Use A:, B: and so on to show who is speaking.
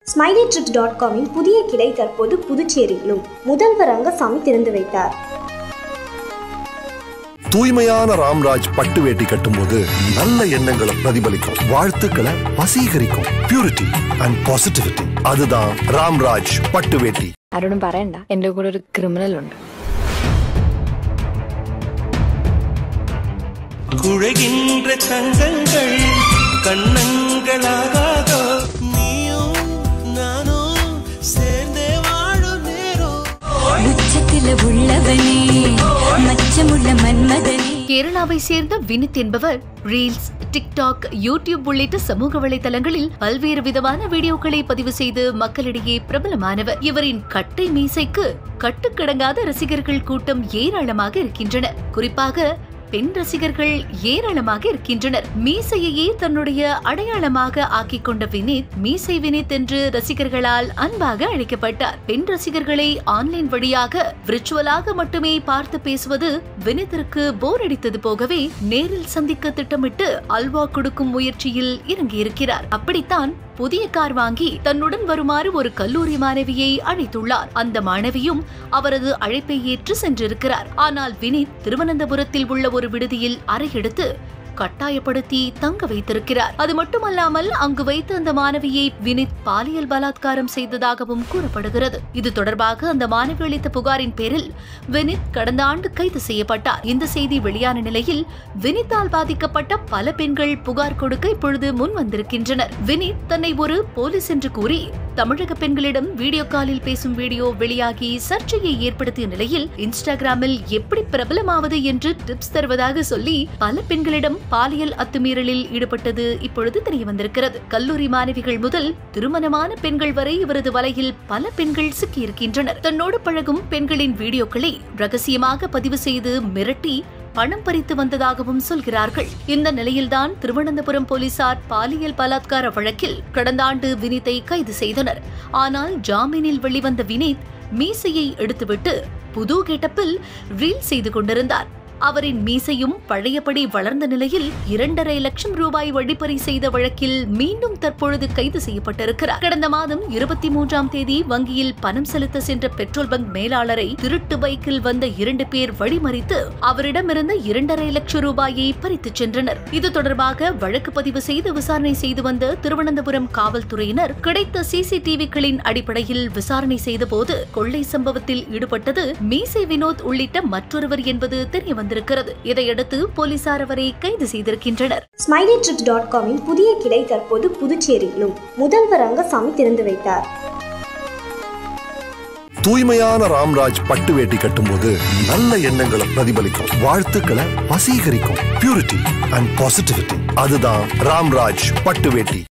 A: smiley trips dot காமின் புதிய கிளை தற்போது புதுச்சேரியிலும் முதல்வர் ரங்கசாமி திறந்து வைத்தார்
B: தூய்மையான ராம்ராஜ் பட்டு வேட்டி கட்டும்போது நல்ல எண்ணங்களை பிரதிபலிக்கும் வாழ்த்துக்களை வசீகரிக்கும் பியூரிட்டி அண்ட் பாசிட்டிவிட்டி அதுதான் ராம்ராஜ் பட்டு വേട്ടി
C: ആരോടും പറയണ്ട എന്റെ കൂടെ ഒരു ക്രിമിനൽ ഉണ്ട്
D: குழைகின்ற தங்கங்கள் கண்ணங்களாகாதோ நீயும் நானும் சேர்ந்தே வாழும் நேரம்
E: உச்சத்தில உள்ளவனே மச்சமுள்ள மன்மதனே
F: கேரளாவை சேர்ந்த வினித் என்பவர் ரீல்ஸ் டிக்டாக் யூடியூப் உள்ளிட்ட சமூக வலைதளங்களில் பல்வேறு விதமான வீடியோக்களை பதிவு செய்து மக்களிடையே பிரபலமானவர் இவரின் கட்டை மீசைக்கு கட்டுக்கடங்காத ரசிகர்கள் கூட்டம் ஏராளமாக இருக்கின்றனர் குறிப்பாக பெண் ரசிகர்கள் ஏராளமாக இருக்கின்றனர் மீசையையே தன்னுடைய அடையாளமாக ஆக்கிக் கொண்ட வினித் மீசை வினித் என்று ரசிகர்களால் அன்பாக அழைக்கப்பட்டார் பெண் ரசிகர்களை ஆன்லைன் வழியாக விர்ச்சுவலாக மட்டுமே பார்த்து பேசுவது வினித்திற்கு போர் அடித்தது போகவே நேரில் சந்திக்க திட்டமிட்டு அல்வா கொடுக்கும் முயற்சியில் இறங்கியிருக்கிறார் அப்படித்தான் புதிய கார் வாங்கி தன்னுடன் வருமாறு ஒரு கல்லூரி மாணவியை அழைத்துள்ளார் அந்த மாணவியும் அவரது அழைப்பை ஏற்று சென்றிருக்கிறார் ஆனால் வினித் திருவனந்தபுரத்தில் உள்ள ஒரு விடுதியில் அறை எடுத்து கட்டாயப்படுத்தி தங்க வைத்திருக்கிறார் அது மட்டுமல்லாமல் அங்கு வைத்த அந்த மாணவியை வினித் பாலியல் பலாத்காரம் செய்ததாகவும் கூறப்படுகிறது இது தொடர்பாக அந்த மாணவி அளித்த புகாரின் பேரில் வினித் கடந்த ஆண்டு கைது செய்யப்பட்டார் இந்த செய்தி வெளியான நிலையில் வினித்தால் பாதிக்கப்பட்ட பல பெண்கள் புகார் கொடுக்க இப்பொழுது முன் வந்திருக்கின்றனர் வினித் தன்னை ஒரு போலீஸ் என்று கூறி தமிழக பெண்களிடம் வீடியோ காலில் பேசும் வீடியோ வெளியாகி சர்ச்சையை ஏற்படுத்திய நிலையில் இன்ஸ்டாகிராமில் எப்படி பிரபலமாவது என்று டிப்ஸ் தருவதாக சொல்லி பல பெண்களிடம் பாலியல் அத்துமீறலில் ஈடுபட்டது இப்பொழுது தெரிய வந்திருக்கிறது கல்லூரி மாணவிகள் முதல் திருமணமான பெண்கள் வரை இவரது வலையில் பல பெண்கள் சிக்கியிருக்கின்றனர் தன்னோடு பழகும் பெண்களின் வீடியோக்களை ரகசியமாக பதிவு செய்து மிரட்டி பணம் பறித்து வந்ததாகவும் சொல்கிறார்கள் இந்த நிலையில்தான் திருவனந்தபுரம் போலீசார் பாலியல் பலாத்கார வழக்கில் கடந்த ஆண்டு வினித்தை கைது செய்தனர் ஆனால் ஜாமீனில் வெளிவந்த வினித் மீசையை எடுத்துவிட்டு புது கெட்டப்பில் ரீல் செய்து கொண்டிருந்தார் அவரின் மீசையும் பழையபடி வளர்ந்த நிலையில் இரண்டரை லட்சம் ரூபாய் வழிப்பறி செய்த வழக்கில் மீண்டும் தற்பொழுது கைது செய்யப்பட்டிருக்கிறார் கடந்த மாதம் இருபத்தி மூன்றாம் தேதி வங்கியில் பணம் செலுத்த சென்ற பெட்ரோல் பங்க் மேலாளரை திருட்டு பைக்கில் வந்த இரண்டு பேர் வழிமறித்து அவரிடமிருந்த இரண்டரை லட்சம் ரூபாயை பறித்துச் சென்றனர் இது தொடர்பாக வழக்கு பதிவு செய்து விசாரணை செய்து வந்த திருவனந்தபுரம் காவல்துறையினர் கிடைத்த சிசிடிவிகளின் அடிப்படையில் விசாரணை செய்தபோது கொள்ளை சம்பவத்தில் ஈடுபட்டது மீசை வினோத் உள்ளிட்ட மற்றொருவர் என்பது தெரிய வந்திருக்கிறது இதையடுத்து போலீசார் அவரை கைது செய்திருக்கின்றனர்
A: ஸ்மைலி ட்ரிப்ஸ் டாட் காமின் புதிய கிளை தற்போது புதுச்சேரியிலும் முதல்வர் ரங்கசாமி திறந்து வைத்தார்
B: தூய்மையான ராம்ராஜ் பட்டு வேட்டி கட்டும்போது நல்ல எண்ணங்களை பிரதிபலிக்கும் வாழ்த்துக்களை வசீகரிக்கும் பியூரிட்டி அண்ட் பாசிட்டிவிட்டி அதுதான் ராம்ராஜ் பட்டு வேட்டி